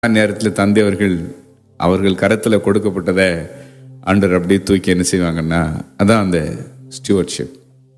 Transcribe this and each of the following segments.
நேரத்தில் தந்தை அவர்கள் அவர்கள் கரத்தில் கொடுக்கப்பட்டதை ஆண்டவர் அப்படியே தூக்கி என்ன செய்வாங்கன்னா அதான் அந்த ஸ்டியூவர்ட்ஷிப்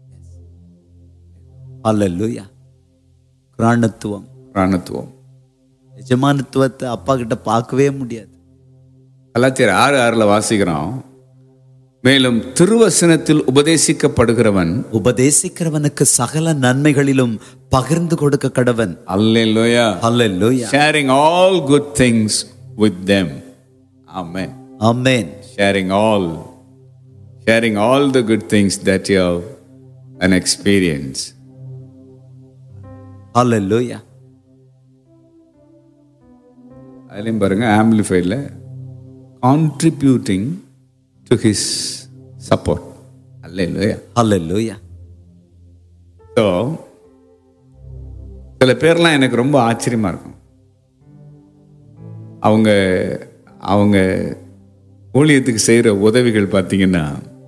அல்லேலூயா கிராணத்துவம் பிராணத்துவம் எஜமானத்துவத்தை அப்பா கிட்ட பார்க்கவே முடியாது கலாச்சார ஆறு ஆறில் வாசிக்கிறோம் மேலும் திருவசனத்தில் உபதேசிக்கப்படுகிறவன் உபதேசிக்கிறவனுக்கு சகல நன்மைகளிலும் பகிர்ந்து கொடுக்க கடவன் அல்லேலூயா அல்லேலூயா sharing all good things with them amen amen sharing all sharing all the good things that you have an experience அல்லேலூயா அதுலேயும் பாருங்க ஆம்பிளிஃபைடில் கான்ட்ரிபியூட்டிங் டு ஹிஸ் சப்போர்ட் அல்ல இல்லையா அல்லேலூயா ஸோ சில பேர்லாம் எனக்கு ரொம்ப ஆச்சரியமா இருக்கும் அவங்க அவங்க ஊழியத்துக்கு செய்கிற உதவிகள் பார்த்தீங்கன்னா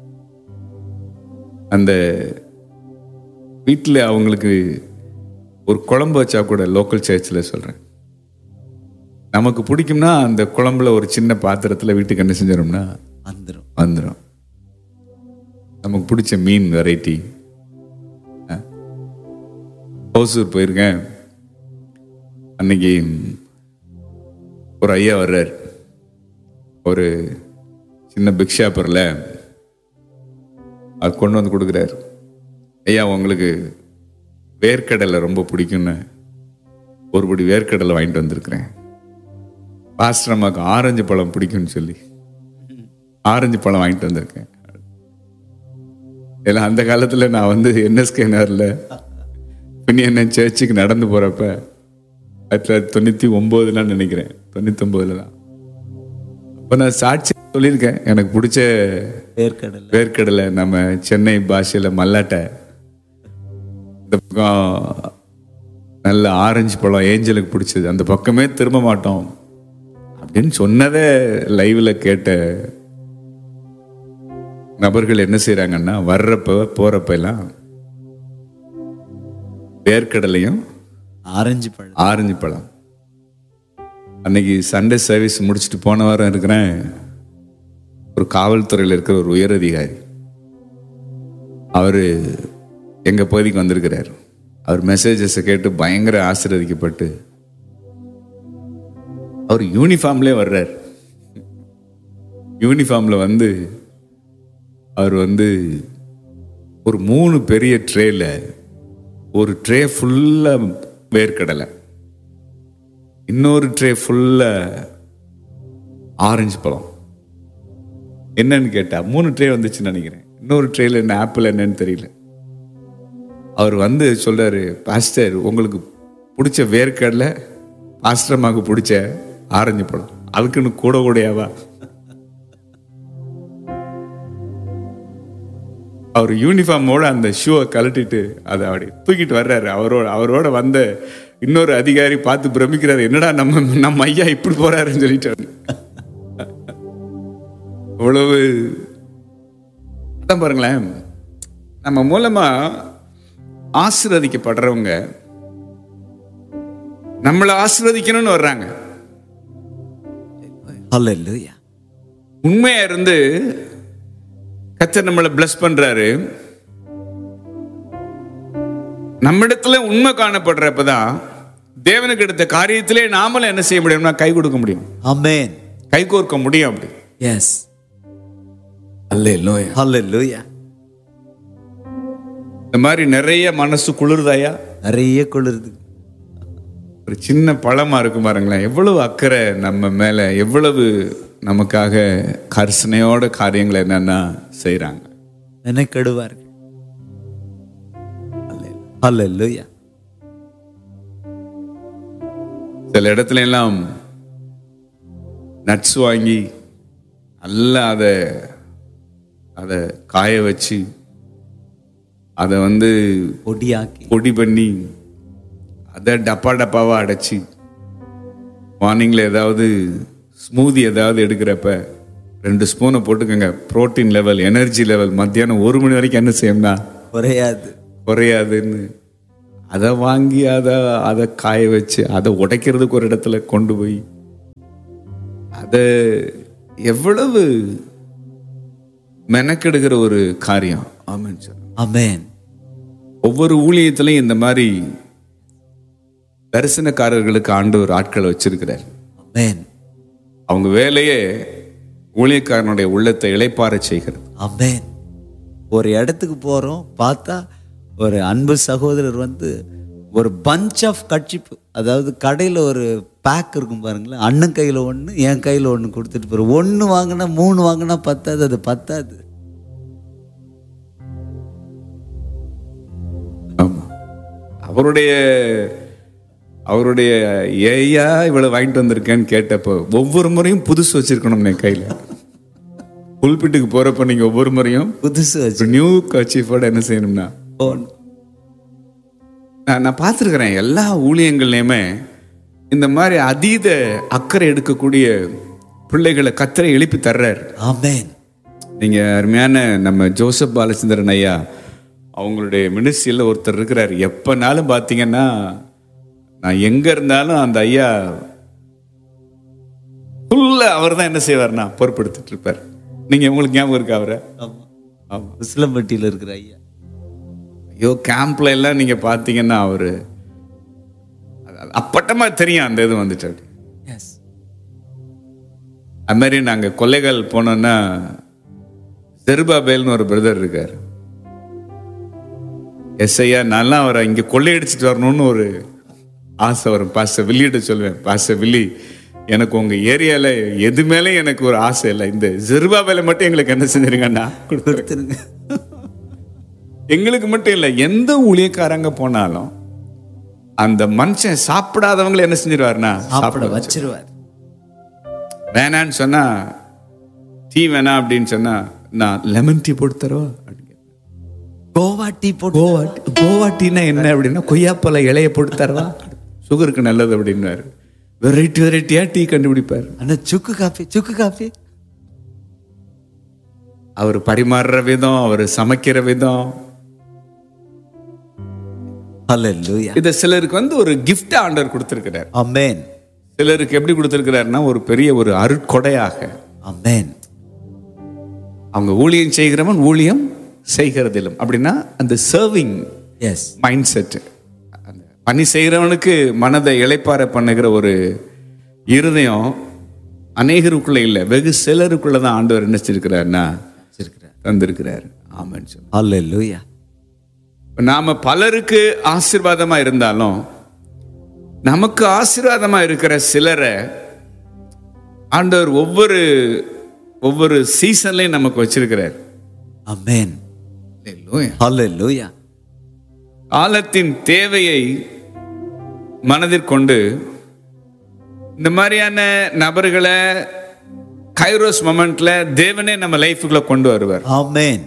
அந்த வீட்டில் அவங்களுக்கு ஒரு குழம்பு வச்சா கூட லோக்கல் சர்ச்சில் சொல்கிறேன் நமக்கு பிடிக்கும்னா அந்த குழம்புல ஒரு சின்ன பாத்திரத்தில் வீட்டுக்கு என்ன செஞ்சிடோம்னா வந்துரும் வந்துடும் நமக்கு பிடிச்ச மீன் வெரைட்டி ஹோசூர் போயிருக்கேன் அன்னைக்கு ஒரு ஐயா வர்றார் ஒரு சின்ன பிக் ஷாப்பரில் அது கொண்டு வந்து கொடுக்குறாரு ஐயா உங்களுக்கு வேர்க்கடலை ரொம்ப பிடிக்கும்னு ஒரு படி வேர்க்கடலை வாங்கிட்டு வந்திருக்கிறேன் பாஸ்டர் அம்மாவுக்கு ஆரஞ்சு பழம் பிடிக்கும்னு சொல்லி ஆரஞ்சு பழம் வாங்கிட்டு வந்திருக்கேன் ஏன்னா அந்த காலத்தில் நான் வந்து என்எஸ்கே நகரில் பின்ன சர்ச்சுக்கு நடந்து போகிறப்ப ஆயிரத்தி தொள்ளாயிரத்தி தொண்ணூற்றி ஒம்போதுலாம் நினைக்கிறேன் தொண்ணூத்தொம்போதுல தான் அப்போ நான் சாட்சி சொல்லியிருக்கேன் எனக்கு பிடிச்ச வேர்க்கடலை வேர்க்கடலை நம்ம சென்னை பாஷையில் மல்லாட்டை இந்த பக்கம் நல்ல ஆரஞ்சு பழம் ஏஞ்சலுக்கு பிடிச்சது அந்த பக்கமே திரும்ப மாட்டோம் அப்படின்னு சொன்னதை லைவ்ல கேட்ட நபர்கள் என்ன செய்றாங்கன்னா வர்றப்ப போறப்ப எல்லாம் வேர்க்கடலையும் ஆரஞ்சு பழம் ஆரஞ்சு பழம் அன்னைக்கு சண்டே சர்வீஸ் முடிச்சுட்டு போன வாரம் இருக்கிறேன் ஒரு காவல்துறையில் இருக்கிற ஒரு உயர் அதிகாரி அவர் எங்கள் பகுதிக்கு வந்திருக்கிறார் அவர் மெசேஜஸை கேட்டு பயங்கர ஆசீர்வதிக்கப்பட்டு அவர் யூனிஃபார்ம்லேயே வர்றார் யூனிஃபார்மில் வந்து அவர் வந்து ஒரு மூணு பெரிய ட்ரேல ஒரு ட்ரே ஃபுல்லாக வேர்க்கடலை இன்னொரு ட்ரே ஃபுல்லாக ஆரஞ்சு பழம் என்னன்னு கேட்டா மூணு ட்ரே வந்துச்சுன்னு நினைக்கிறேன் இன்னொரு ட்ரேல என்ன ஆப்பிள் என்னன்னு தெரியல அவர் வந்து சொல்றாரு பாஸ்டர் உங்களுக்கு பிடிச்ச வேர்க்கடலை பாஸ்டர்மாக்கு பிடிச்ச ஆரஞ்சு பழம் அதுக்குன்னு கூட கூடையாவா அவர் யூனிஃபார்மோட அந்த ஷூவை கழட்டிட்டு அதை அப்படி தூக்கிட்டு வர்றாரு அவரோட அவரோட வந்த இன்னொரு அதிகாரி பார்த்து பிரமிக்கிறாரு என்னடா நம்ம நம்ம ஐயா இப்படி போறாருன்னு சொல்லிட்டாரு இவ்வளவு அதான் பாருங்களேன் நம்ம மூலமா ஆசீர்வதிக்கப்படுறவங்க நம்மளை ஆசீர்வதிக்கணும்னு வர்றாங்க அல்லேலூயா உண்மையா இருந்து கத்தர் நம்மளை பிளஸ் பண்றாரு நம்மிடத்துல உண்மை காணப்படுறப்பதான் தேவனுக்கு எடுத்த காரியத்திலே நாமளும் என்ன செய்ய முடியும்னா கை கொடுக்க முடியும் ஆமென் கை கோர்க்க முடியும் அப்படி எஸ் அல்ல அல்லேலூயா இந்த மாதிரி நிறைய மனசு குளிர்தாயா நிறைய குளிருது ஒரு சின்ன பழமா இருக்கும் பாருங்களேன் எவ்வளவு அக்கறை நம்ம மேல எவ்வளவு நமக்காக கர்சனையோட காரியங்களை என்னன்னா செய்றாங்க நினைக்கடுவார்கள் அல்லேலூயா சில இடத்துல எல்லாம் நட்ஸ் வாங்கி நல்லா அதை அதை காய வச்சு அதை வந்து பொடியாக்கி பொடி பண்ணி அதை டப்பா டப்பாவா அடைச்சி மார்னிங்கில் ஏதாவது ஸ்மூதி ஏதாவது எடுக்கிறப்ப ரெண்டு ஸ்பூனை போட்டுக்கோங்க புரோட்டீன் லெவல் எனர்ஜி லெவல் மத்தியானம் ஒரு மணி வரைக்கும் என்ன செய்யணும்னா குறையாது குறையாதுன்னு அதை வாங்கி அதை அதை காய வச்சு அதை உடைக்கிறதுக்கு ஒரு இடத்துல கொண்டு போய் அது எவ்வளவு மெனக்கெடுகிற ஒரு காரியம் ஆமென் சார் ஆமென் ஒவ்வொரு ஊழியத்திலையும் இந்த மாதிரி தரிசனக்காரர்களுக்கு ஆண்டவர் ஆட்களை வச்சிருக்கிறார் ஆமென் அவங்க வேலையே ஊழியக்காரனுடைய உள்ளத்தை இளைப்பாறச் செய்கிறது ஆமென் ஒரு இடத்துக்கு போறோம் பார்த்தா ஒரு அன்பு சகோதரர் வந்து ஒரு பஞ்ச் ஆஃப் கட்சிப்பு அதாவது கடையில் ஒரு பேக் இருக்கும் பாருங்களேன் அண்ணன் கையில் ஒன்று என் கையில் ஒன்று கொடுத்துட்டு போகிறோம் ஒன்று வாங்கினா மூணு வாங்கினா பத்தாது அது பத்தாது ஆமா அவருடைய அவருடைய ஏயா இவ்வளவு வாங்கிட்டு வந்திருக்கேன்னு கேட்டப்போ ஒவ்வொரு முறையும் புதுசு வச்சிருக்கணும் என் கையில புல்பிட்டுக்கு போறப்ப நீங்க ஒவ்வொரு முறையும் புதுசு வச்சு நியூ கச்சீஃபோட என்ன செய்யணும்னா போகணும் நான் நான் பார்த்துருக்கிறேன் எல்லா ஊழியங்கள்லையுமே இந்த மாதிரி அதீத அக்கறை எடுக்கக்கூடிய பிள்ளைகளை கத்தரை எழுப்பி தர்றாரு ஆமென் நீங்க அருமையான நம்ம ஜோசப் பாலச்சந்திரன் ஐயா அவங்களுடைய மினிஸ்ட்ரியில் ஒருத்தர் இருக்கிறார் எப்பனாலும் பார்த்தீங்கன்னா நான் எங்க இருந்தாலும் அந்த ஐயா ஃபுல்லா அவர் தான் என்ன செய்வார்னா பொறுப்படுத்திட்டு இருப்பார் நீங்க உங்களுக்கு ஞாபகம் இருக்கா அவரை ஆமாம் ஆமா உசிலம்பட்டியில் இருக்கிற ஐயா ஐயோ கேம்ப்ல எல்லாம் நீங்க பார்த்தீங்கன்னா அவரு அது அப்பட்டமா தெரியும் அந்த இது வந்துட்டு அப்படி எஸ் அது மாதிரி நாங்க கொள்ளைகள் போனோம்னா ஜெருபாபேல்னு ஒரு பிரதர் இருக்கார் எஸ்ஐயா நல்லா அவரை இங்க கொள்ளையடிச்சிட்டு வரணும்னு ஒரு ஆசை வரும் பாச வில்லிகிட்ட சொல்லுவேன் பாச வில்லி எனக்கு உங்க ஏரியால எது மேலே எனக்கு ஒரு ஆசை இல்லை இந்த ஜெருபாபேல மட்டும் எங்களுக்கு என்ன செஞ்சிருங்கண்ணா கொடுத்துருங்க எங்களுக்கு மட்டும் இல்லை எந்த ஊழியக்காரங்க போனாலும் அந்த மனுஷன் சாப்பிடாதவங்களை என்ன செஞ்சிருவாருன்னா சாப்பிட வச்சிருவார் வேணான்னு சொன்னா டீ வேணாம் அப்படின்னு சொன்னா நான் லெமன் டீ போட்டு தரவா அப்படின்னு கேட்பேன். கோவா டீ போட்டு கோவா டீ- கோவா டீனா என்ன அப்படின்னா கொய்யாப்பழ இலைய போட்டு தரவா சுகருக்கு நல்லது அப்படின்னாரு வெரைட்டி வெரைட்டியா டீ கண்டுபிடிப்பார் அண்ணா சுக்கு காஃபி சுக்கு காஃபி அவர் பரிமாறுற விதம் அவர் சமைக்கிற விதம் ஹalleluya இதை சிலருக்கு வந்து ஒரு கிஃப்ட் ஆண்டவர் கொடுத்திருக்கிறார் ஆமென் சிலருக்கு எப்படி கொடுத்திருக்கிறாருன்னா ஒரு பெரிய ஒரு அருட்கொடையாக ஆமென் அவங்க ஊழியம் செய்கிறவன் ஊழியம் செய்கிறதிலும் அப்படின்னா அந்த சர்விங் எஸ் மைண்ட் செட் அந்த பணி செய்கிறவனுக்கு மனதை இளைப்பாற பண்ணுகிற ஒரு இருதயம் அநேகருக்குள்ள இல்லை வெகு சிலருக்குள்ள தான் ஆண்டவர் என்ன செஞ்சிருக்கிறாருன்னா வச்சிருக்கிறார் தந்திருக்கிறார் ஆமான்னு சொல்லி ஹalleluya நாம பலருக்கு ஆசீர்வாதமா இருந்தாலும் நமக்கு ஆசீர்வாதமா இருக்கிற சிலரை ஆண்டவர் ஒவ்வொரு ஒவ்வொரு சீசன்லயும் நமக்கு வச்சிருக்கிறார் ஆமென் Hallelujah. ஹalleluya காலத்தின் தேவையை மனதிற் கொண்டு இந்த மாதிரியான நபர்களை கைரோஸ் மொமெண்ட்ல தேவனே நம்ம லைஃபுக்குள்ள கொண்டு வருவார் ஆமென்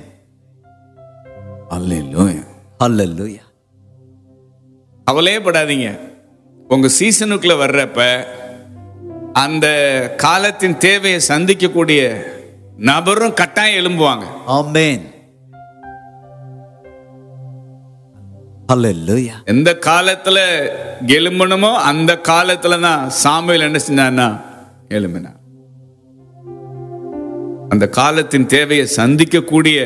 ஹalleluya கவலையே படாதீங்க உங்க சீசனுக்குள்ள வர்றப்ப அந்த காலத்தின் தேவையை சந்திக்கக்கூடிய நபரும் கட்டாயம் எழும்புவாங்க ஆமென் ஹalleluya எந்த காலத்துல எழும்பணுமோ அந்த காலத்துல தான் சாமுவேல் என்ன செஞ்சான்னா எழும்பினா அந்த காலத்தின் தேவையை சந்திக்கக்கூடிய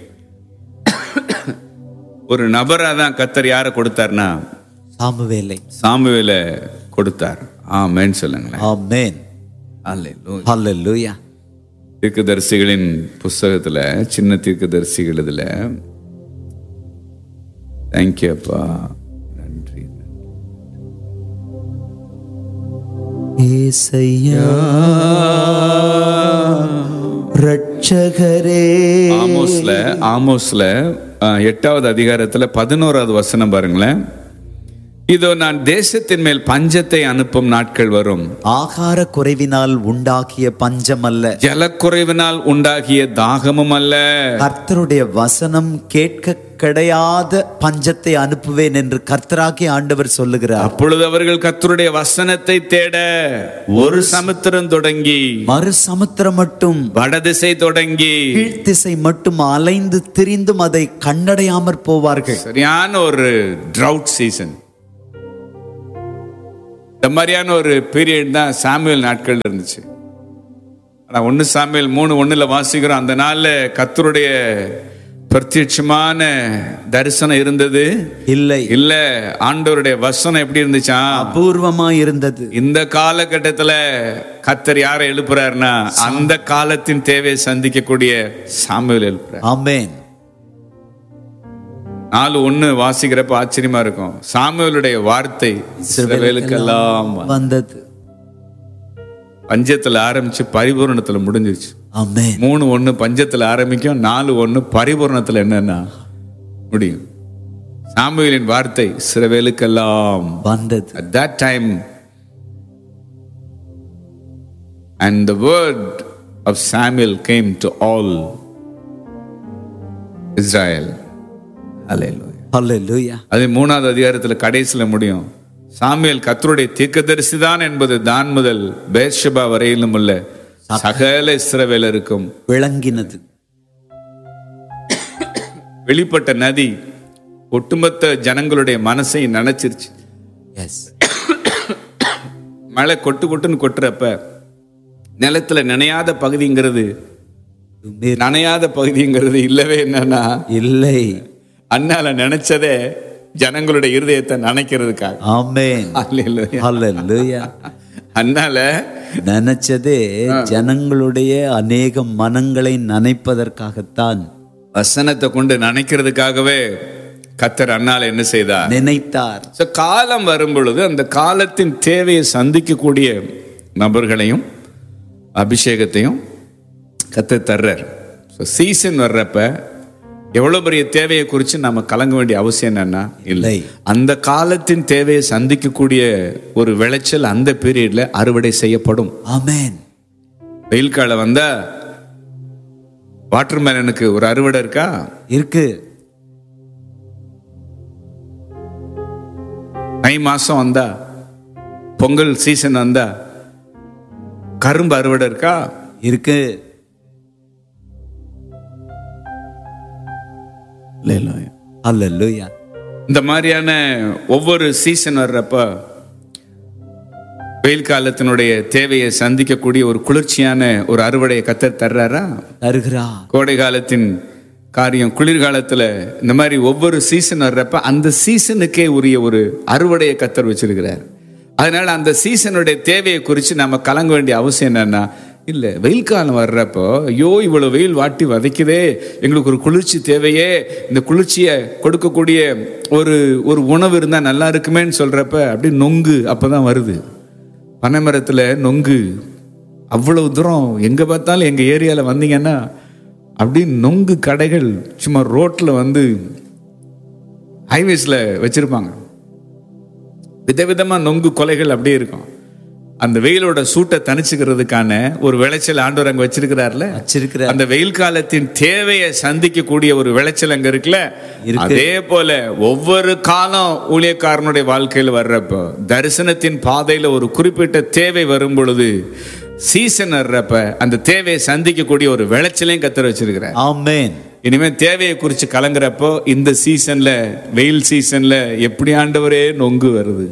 ஒரு நபரா தான் கத்தர் யாரை கொடுத்தார்னா சாமுவேலை சாமுவேல கொடுத்தார் ஆமென்னு சொல்லுங்களேன் ஆமென் அல்லேலூயா. ஹalleluya தீர்க்கதரிசிகளின் புஸ்தகத்துல சின்ன தீர்க்கதரிசிகள் இதுல தேங்க்யூ அப்பா நன்றி ஏசையா ரட்சகரே ஆமோஸ்ல ஆமோஸ்ல அஹ், எட்டாவது அதிகாரத்துல பதினோராவது வசனம் பாருங்களேன் இதோ நான் தேசத்தின் மேல் பஞ்சத்தை அனுப்பும் நாட்கள் வரும் ஆகார குறைவினால் உண்டாகிய பஞ்சம் அல்ல ஜலக்குறைவினால் உண்டாகிய தாகமும் அல்ல கர்த்தருடைய வசனம் கேட்க கிடையாத பஞ்சத்தை அனுப்புவேன் என்று கர்த்தராகிய ஆண்டவர் சொல்லுகிறார் அப்பொழுது அவர்கள் கர்த்தருடைய வசனத்தை தேட ஒரு சமுத்திரம் தொடங்கி மறு சமுத்திரம் மட்டும் வடதிசை தொடங்கி கீழ்த்திசை மட்டும் அலைந்து திரிந்தும் அதை கண்டடையாமற் போவார்கள் சரியான ஒரு ட்ரவுட் சீசன் இந்த மாதிரியான ஒரு பீரியட் தான் சாமுவேல் நாட்கள் இருந்துச்சு ஆனா ஒன்று சாமியல் மூணு ஒண்ணுல வாசிக்கிறோம் அந்த நாள்ல கத்தருடைய பிரத்யட்சமான தரிசனம் இருந்தது இல்லை இல்ல ஆண்டவருடைய வசனம் எப்படி இருந்துச்சா அபூர்வமா இருந்தது இந்த காலகட்டத்துல கத்தர் யாரை எழுப்புறாருன்னா அந்த காலத்தின் தேவையை சந்திக்கக்கூடிய சாமுவேல் எழுப்புறார் ஆமென் நாலு ஒண்ணு வாசிக்கிறப்ப ஆச்சரியமா இருக்கும் சாமுவேலுடைய வார்த்தை இஸ்ரவேலுக்கெல்லாம் வந்தது பஞ்சத்துல ஆரம்பிச்சு பரிபூரணத்துல முடிஞ்சிருச்சு ஆமென் மூணு ஒண்ணு பஞ்சத்துல ஆரம்பிக்கும் நாலு ஒண்ணு பரிபூரணத்துல என்னன்னா முடியும் சாமுவேலின் வார்த்தை இஸ்ரவேலுக்கெல்லாம் வந்தது At that time, and the word of Samuel came to all Israel. Hallelujah. ஹalleluya அது மூணாவது அதிகாரத்துல கடைசியில முடியும் சாமுவேல் கத்தருடைய தீர்க்கதரிசி தான் என்பது தான் முதல் பேர்ஷபா வரையிலும் உள்ள சகல இஸ்ரவேலருக்கும் விளங்கினது வெளிப்பட்ட நதி ஒட்டுமொத்த ஜனங்களுடைய மனசை நனைச்சிருச்சு எஸ் மழை கொட்டு கொட்டுன்னு கொட்டுறப்ப நிலத்துல நனையாத பகுதிங்கிறது நனையாத பகுதிங்கிறது இல்லவே என்னன்னா இல்லை அண்ணால நினைச்சதே ஜனங்களுடைய இருதயத்தை நனைக்கிறதுக்காக ஆமென் அல்லேலூயா. ஹalleluya அண்ணால நினைச்சதே ஜனங்களுடைய அநேக மனங்களை நனைப்பதற்காகத்தான் வசனத்தை கொண்டு நனைக்கிறதுக்காகவே கத்தர் அண்ணால என்ன செய்தார் நினைத்தார் So, காலம் வரும் பொழுது அந்த காலத்தின் தேவையை சந்திக்கக்கூடிய நபர்களையும் அபிஷேகத்தையும் கத்த தர்றார் சீசன் வர்றப்ப எவ்வளவு பெரிய தேவையை குறித்து நம்ம கலங்க வேண்டிய அவசியம் என்னன்னா இல்லை இல்லை. அந்த காலத்தின் தேவையை சந்திக்கக்கூடிய ஒரு விளைச்சல் அந்த பீரியட்ல அறுவடை செய்யப்படும் ஆமென் வெயில் காலம் வந்தா வாட்டர் மேலனுக்கு ஒரு அறுவடை இருக்கா இருக்கு மை மாசம் வந்தா பொங்கல் சீசன் வந்தா கரும்பு அறுவடை இருக்கா இருக்கு ஹalleluya இந்த மாதிரியான ஒவ்வொரு சீசன் வர்றப்ப வெயில் காலத்தினுடைய தேவையை சந்திக்கக்கூடிய ஒரு குளிர்ச்சியான ஒரு அறுவடையை கத்தர் தர்றாரா தருகிறா கோடை காலத்தின் காரியம் குளிர்காலத்துல இந்த மாதிரி ஒவ்வொரு சீசன் வர்றப்ப அந்த சீசனுக்கே உரிய ஒரு அறுவடையை கத்தர் வச்சிருக்கிறார் அதனால அந்த சீசனுடைய தேவையை குறித்து நம்ம கலங்க வேண்டிய அவசியம் என்னன்னா இல்லை வெயில் காலம் வர்றப்போ ஐயோ இவ்வளோ வெயில் வாட்டி வதைக்குதே எங்களுக்கு ஒரு குளிர்ச்சி தேவையே இந்த குளிர்ச்சியை கொடுக்கக்கூடிய ஒரு ஒரு உணவு இருந்தால் நல்லா இருக்குமேன்னு சொல்றப்ப அப்படியே நொங்கு அப்பதான் வருது பனைமரத்தில் நொங்கு அவ்வளவு தூரம் எங்கே பார்த்தாலும் எங்கள் ஏரியாவில் வந்தீங்கன்னா அப்படியே நொங்கு கடைகள் சும்மா ரோட்டில் வந்து ஹைவேஸில் வச்சுருப்பாங்க விதவிதமாக நொங்கு கொலைகள் அப்படியே இருக்கும் அந்த வெயிலோட சூட்டை தணிச்சுக்கிறதுக்கான ஒரு விளைச்சல் ஆண்டவர் அங்கே வச்சிருக்கிறார்ல வச்சிருக்கிற அந்த வெயில் காலத்தின் தேவையை சந்திக்கக்கூடிய ஒரு விளைச்சல் அங்க இருக்குல்ல இருக்கு. அதே போல ஒவ்வொரு காலம் ஊழியக்காரனுடைய வாழ்க்கையில் வர்றப்போ தரிசனத்தின் பாதையில ஒரு குறிப்பிட்ட தேவை வரும் பொழுது சீசன் வர்றப்ப அந்த தேவையை சந்திக்கக்கூடிய ஒரு விளைச்சலையும் கத்தர் வச்சிருக்கிறார் ஆமென் இனிமே தேவையை குறித்து கலங்குறப்போ இந்த சீசன்ல வெயில் சீசன்ல எப்படி ஆண்டவரே நொங்கு வருது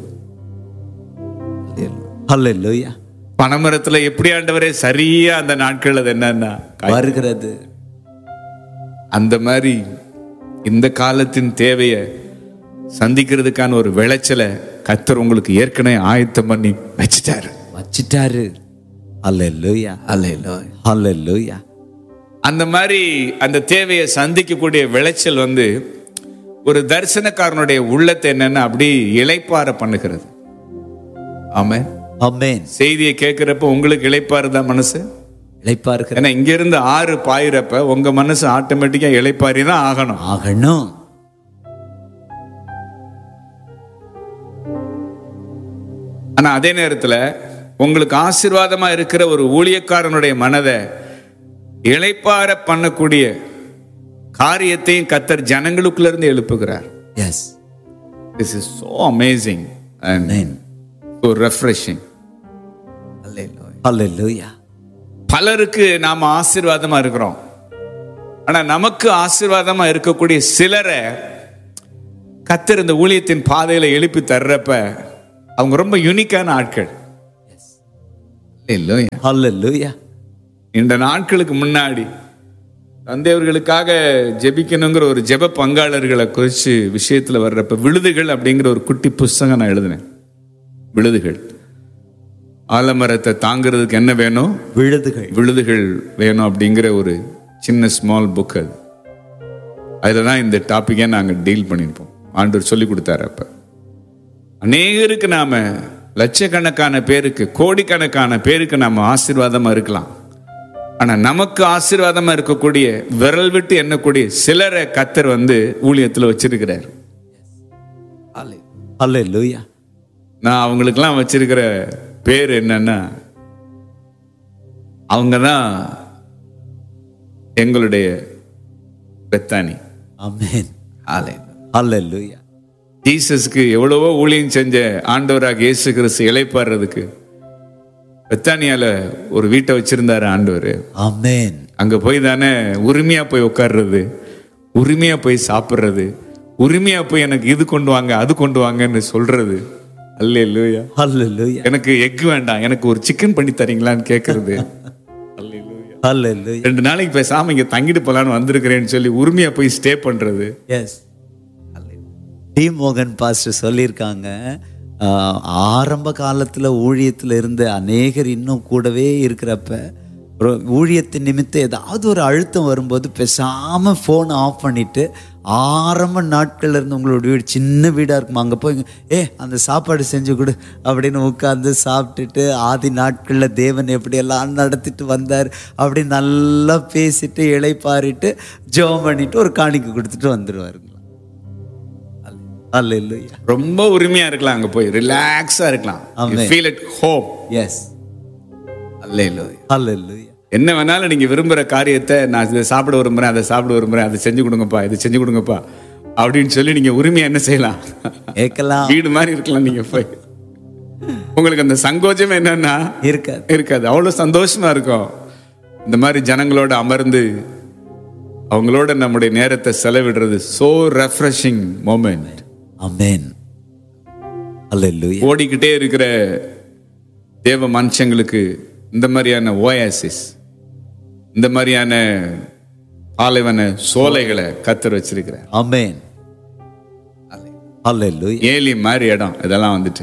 ஹalleluya பனைமரத்துல எப்படி ஆண்டவரே சரியா அந்த நாட்கள் அது என்னன்னா காய் வருகிறது அந்த மாதிரி இந்த காலத்தின் தேவையை சந்திக்கிறதுக்கான ஒரு விளைச்சலை கத்தர் உங்களுக்கு ஏற்கனவே ஆயத்தம் பண்ணி வச்சுட்டாரு வச்சிட்டாரு ஹalleluya ஹalleluya அந்த மாதிரி அந்த தேவையை சந்திக்கக்கூடிய விளைச்சல் வந்து ஒரு தரிசனக்காரனுடைய உள்ளத்தை என்னன்னா அப்படி இளைப்பார பண்ணுகிறது ஆமே ஆமென் செய்தியை கேட்கிறப்ப உங்களுக்கு இளைப்பாறுதா மனசு இளைப்பா இருக்கிற ஏன்னா இங்க இருந்து ஆறு பாயிரப்ப உங்க மனசு ஆட்டோமேட்டிக்கா இளைப்பாரி தான் ஆகணும் ஆகணும் ஆனா அதே நேரத்துல உங்களுக்கு ஆசீர்வாதமா இருக்கிற ஒரு ஊழியக்காரனுடைய மனதை இளைப்பார பண்ணக்கூடிய காரியத்தையும் கத்தர் ஜனங்களுக்குள்ள இருந்து எழுப்புகிறார் yes this is so amazing and amen so refreshing ஹalleluya பலருக்கு நாம ஆசீர்வாதமா இருக்கிறோம் ஆனா நமக்கு ஆசீர்வாதமா இருக்கக்கூடிய சிலரை கத்தர் இந்த ஊழியத்தின் பாதையில எழுப்பி தர்றப்ப அவங்க ரொம்ப யூனிக்கான ஆட்கள் இல்லையா ஹalleluya இந்த நாட்களுக்கு முன்னாடி தந்தையவர்களுக்காக ஜெபிக்கணுங்கிற ஒரு ஜெப பங்காளர்களை குறித்து விஷயத்தில் வர்றப்ப விழுதுகள் அப்படிங்கிற ஒரு குட்டி புஸ்தகம் நான் எழுதினேன் விழுதுகள் ஆலமரத்தை தாங்கிறதுக்கு என்ன வேணும் விழுதுகள் விழுதுகள் வேணும் அப்படிங்கிற ஒரு சின்ன ஸ்மால் புக் அது அதில் தான் இந்த டாப்பிக்கை நாங்கள் டீல் பண்ணியிருப்போம் ஆண்டவர் சொல்லி கொடுத்தாரு அப்போ அநேகருக்கு நாம லட்சக்கணக்கான பேருக்கு கோடிக்கணக்கான பேருக்கு நாம ஆசீர்வாதமா இருக்கலாம் ஆனா நமக்கு ஆசீர்வாதமா இருக்கக்கூடிய விரல் விட்டு எண்ணக்கூடிய சிலரை கத்தர் வந்து ஊழியத்துல வச்சிருக்கிறார் அல்லேலூயா நான் அவங்களுக்கெல்லாம் வச்சிருக்கிற பேர் என்னன்னா அவங்க தான் எங்களுடைய பெத்தானி ஆமென் அல்லேலூயா ஜீசஸ்க்கு எவ்வளவோ ஊழியம் செஞ்ச ஆண்டவராக இயேசு கிறிஸ்து இளைப்பாடுறதுக்கு பெத்தானியால ஒரு வீட்டை வச்சிருந்தாரு ஆண்டவர் ஆமென் அங்க போய் தானே உரிமையா போய் உட்கார்றது உரிமையா போய் சாப்பிடுறது உரிமையா போய் எனக்கு இது கொண்டு வாங்க அது கொண்டு வாங்கன்னு சொல்றது அல்ல இல்லையா அல்லேலூயா எனக்கு எக் வேண்டாம் எனக்கு ஒரு சிக்கன் பண்ணி தரீங்களான்னு கேட்கறது அல்லேலூயா ரெண்டு நாளைக்கு பேசாம இங்க தங்கிட்டு போலான்னு வந்திருக்கிறேன்னு சொல்லி உரிமையா போய் ஸ்டே பண்றது எஸ் டி மோகன் பாஸ்டர் சொல்லியிருக்காங்க ஆஹ், ஆரம்ப காலத்தில் ஊழியத்தில் இருந்த அநேகர் இன்னும் கூடவே இருக்கிறப்ப ஒரு ஊழியத்தின் நிமித்தம் ஏதாவது ஒரு அழுத்தம் வரும்போது பேசாமல் ஃபோனை ஆஃப் பண்ணிட்டு ஆரம்ப நாட்கள்ல இருந்து உங்களோட வீடு சின்ன வீடாக இருக்கும் அங்கே போய் ஏ அந்த சாப்பாடு செஞ்சு கொடு அப்படின்னு உட்காந்து சாப்பிட்டுட்டு ஆதி நாட்களில் தேவன் எப்படியெல்லாம் நடத்திட்டு வந்தார் அப்படி நல்லா பேசிட்டு இளைப்பாரிட்டு ஜெபம் பண்ணிட்டு ஒரு காணிக்கை கொடுத்துட்டு வந்துடுவாருங்களா அல்லேலூயா ரொம்ப உரிமையா இருக்கலாம் அங்க போய் ரிலாக்ஸா இருக்கலாம் Amen. Feel at home yes அல்ல அல்லேலூயா என்ன வேணாலும் நீங்க விரும்புற காரியத்தை நான் இதை சாப்பிட விரும்புறேன் அதை சாப்பிட விரும்புறேன் அதை செஞ்சு கொடுங்கப்பா இதை செஞ்சு கொடுங்கப்பா அப்படின்னு சொல்லி நீங்க உரிமையா என்ன செய்யலாம் கேட்கலாம் வீடு மாதிரி இருக்கலாம் நீங்க போய் உங்களுக்கு அந்த சங்கோஜம் என்னன்னா இருக்காது இருக்காது அவ்வளவு சந்தோஷமா இருக்கும் இந்த மாதிரி ஜனங்களோட அமர்ந்து அவங்களோட நம்முடைய நேரத்தை செலவிடுறது சோ ரெஃப்ரெஷிங் மோமெண்ட் அமேன் அல்லேலூயா ஓடிக்கிட்டே இருக்கிற தேவ மனுஷங்களுக்கு இந்த மாதிரியான ஓயாசிஸ் இந்த மாதிரியான பாலைவன சோலைகளை கத்தர் வச்சிருக்கிறார் அமேன் அல்லேலூயா ஏலி மாதிரி இடம் இதெல்லாம் வந்துட்டு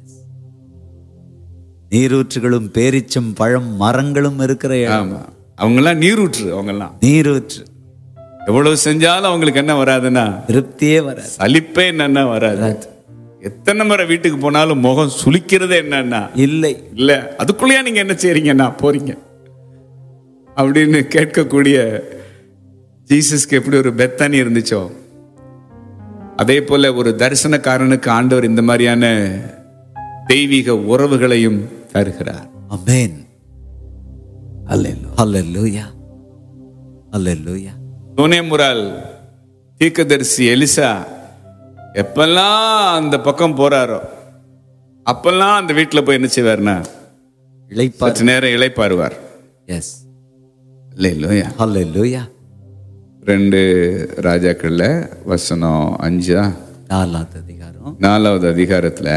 நீரூற்றுகளும் பேரிச்சும் பழம் மரங்களும் இருக்கிற இடம். ஆமா அவங்கெல்லாம் நீரூற்று அவங்கெல்லாம் நீரூற்று எவ்வளவு செஞ்சாலும் அவங்களுக்கு என்ன வராதுன்னா திருப்தியே வராது சலிப்பே என்னன்னா வராது எத்தனை முறை வீட்டுக்கு போனாலும் முகம் சுளிக்கிறதே என்னன்னா இல்லை இல்ல அதுக்குள்ளேயே நீங்க என்ன செய்றீங்கன்னா போறீங்க அப்படின்னு கேட்கக்கூடிய ஜீசஸ்க்கு எப்படி ஒரு பெத்தானி இருந்துச்சோ அதே போல ஒரு தரிசனக்காரனுக்கு ஆண்டவர் இந்த மாதிரியான தெய்வீக உறவுகளையும் தருகிறார் அமேன் அல்லேலூயா அல்லேலூயா சோனேமுரால் தீர்க்கதரிசி எலிசா எப்பெல்லாம் அந்த பக்கம் போறாரோ அப்பெல்லாம் அந்த வீட்டுல போய் என்ன செய்வார்னா இளைப்பா சற்று நேரம் இளைப்பாருவார் எஸ் இல்லை இல்லையா அல்லேலூயா ரெண்டு ராஜாக்கள்ல வசனம் அஞ்சா நாலாவது அதிகாரம் நாலாவது அதிகாரத்துல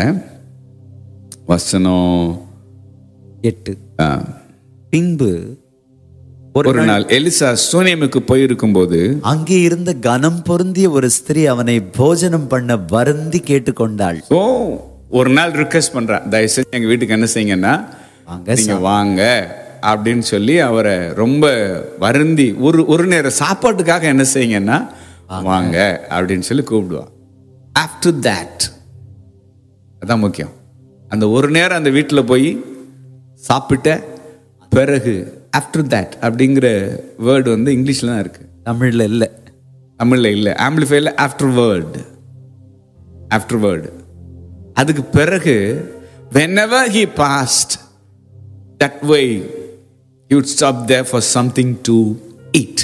வசனம் எட்டு ஆ, பின்பு ஒரு ஒரு நாள் எலிசா சூனியமுக்கு போயிருக்கும் போது அங்கே இருந்த கனம் பொருந்திய ஒரு ஸ்திரீ அவனை போஜனம் பண்ண வருந்தி கேட்டுக்கொண்டாள் ஓ ஒரு நாள் ரிக்வெஸ்ட் பண்றான் தயவு செஞ்சு எங்க வீட்டுக்கு என்ன செய்யுங்கன்னா வாங்க நீங்க வாங்க அப்படின்னு சொல்லி அவரை ரொம்ப வருந்தி ஒரு ஒரு நேரம் சாப்பாட்டுக்காக என்ன செய்யுங்கன்னா வாங்க அப்படின்னு சொல்லி கூப்பிடுவா ஆஃப்டர் தட் அதான் முக்கியம் அந்த ஒரு நேரம் அந்த வீட்டில் போய் சாப்பிட்ட பிறகு ஆஃப்டர் தட் அப்படிங்கிற வேர்டு வந்து இங்கிலீஷ்ல தான் இருக்கு தமிழ்ல இல்லை தமிழ்ல இல்லை ஆம்பிளிஃபைல ஆஃப்டர் வேர்டு ஆஃப்டர் வேர்டு அதுக்கு பிறகு whenever he passed that way he would stop there for something to eat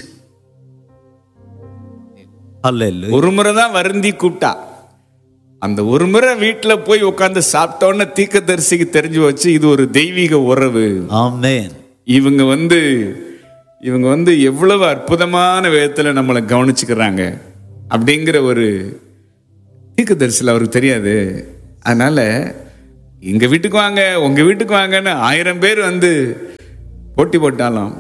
அல்லேலூயா ஒரு முறை தான் வருந்தி கூப்பிட்டா அந்த ஒரு முறை வீட்டுல போய் உட்கார்ந்து சாப்பிட்டோன்னு தீர்க்கதரிசிக்கு தெரிஞ்சு வச்சு இது ஒரு தெய்வீக உறவு ஆமென் இவங்க வந்து இவங்க வந்து எவ்வளவு அற்புதமான விதத்துல நம்மளை கவனிச்சுக்கிறாங்க அப்படிங்கிற ஒரு தீர்க்கதரிசியில் அவருக்கு தெரியாது அதனால எங்க வீட்டுக்கு வாங்க உங்க வீட்டுக்கு வாங்கன்னு ஆயிரம் பேர் வந்து போட்டி போட்டாலும்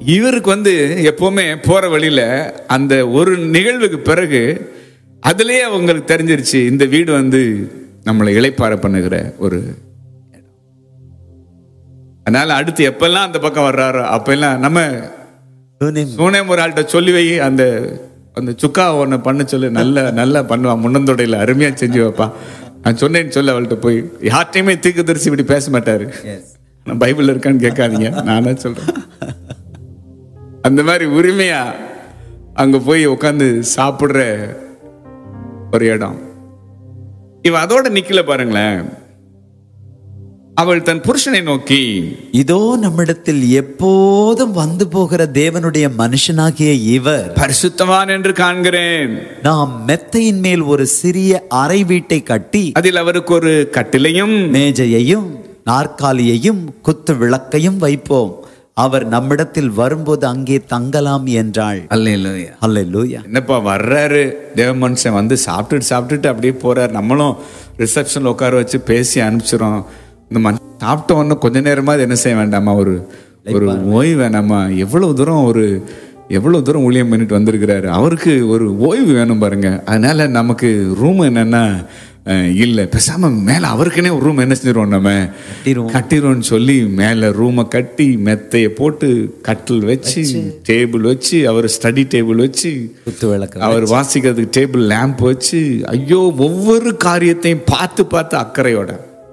இவருக்கு வந்து எப்பவுமே போற வழியில அந்த ஒரு நிகழ்வுக்கு பிறகு அதுலயே அவங்களுக்கு தெரிஞ்சிருச்சு இந்த வீடு வந்து நம்மளை இளைப்பாற பண்ணுகிற ஒரு இடம். அதனால அடுத்து எப்பெல்லாம் அந்த பக்கம் வர்றாரோ அப்பெல்லாம் நம்ம சூனியம் சூனேம் ஒரு ஆள்கிட்ட சொல்லி வை அந்த அந்த சுக்கா ஒன்று பண்ண சொல்லு நல்ல நல்லா பண்ணுவான் முன்னந்தொடையில் அருமையா செஞ்சு வைப்பா நான் சொன்னேன்னு சொல்லு அவள்கிட்ட போய் யார்ட்டையுமே தீர்க்கதரிசி இப்படி பேச மாட்டாரு எஸ் நான் பைபிள் இருக்கான்னு கேட்காதீங்க நானே சொல்றேன் அந்த மாதிரி உரிமையா அங்க போய் உட்காந்து சாப்பிடுற ஒரு இடம் இவ அதோட நிக்கல பாருங்களேன் அவள் தன் புருஷனை நோக்கி இதோ நம்மிடத்தில் எப்போதும் வந்து போகிற தேவனுடைய மனுஷனாகிய இவர் பரிசுத்தவான் என்று காண்கிறேன் நாம் மெத்தையின் மேல் ஒரு சிறிய அறை வீட்டை கட்டி அதில் அவருக்கு ஒரு கட்டிலையும் மேஜையையும் நாற்காலியையும் குத்து விளக்கையும் வைப்போம் அவர் நம்மிடத்தில் வரும்போது அங்கே தங்கலாம் என்றாள் அல்லேலூயா அல்லேலூயா என்னப்பா வர்றாரு தேவ மனுஷன் வந்து சாப்பிட்டுட்டு சாப்பிட்டுட்டு அப்படியே போறாரு நம்மளும் ரிசப்ஷன்ல உட்கார வச்சு பேசி அனுப்பிச்சிடும் இந்த மனுஷன் சாப்பிட்ட உடனே கொஞ்ச நேரமாவது என்ன செய்ய வேண்டாமா ஒரு ஒரு ஓய்வு வேணாமா எவ்வளவு தூரம் ஒரு எவ்வளவு தூரம் ஊழியம் பண்ணிட்டு வந்திருக்கிறாரு அவருக்கு ஒரு ஓய்வு வேணும் பாருங்க அதனால நமக்கு ரூம் என்னன்னா அஹ், இல்ல பேசாம மேல அவருக்குனே ஒரு ரூம் என்ன செஞ்சிருவோம் நம்ம கட்டிருவோம். கட்டிடுவோம்னு சொல்லி மேல ரூமை கட்டி மெத்தைய போட்டு கட்டில் வச்சு டேபிள் வச்சு அவர் ஸ்டடி டேபிள் வச்சு குத்து விளக்கு அவர் வாசிக்கிறதுக்கு டேபிள் லேம்ப் வச்சு ஐயோ ஒவ்வொரு காரியத்தையும் பார்த்து பார்த்து அக்கறையோட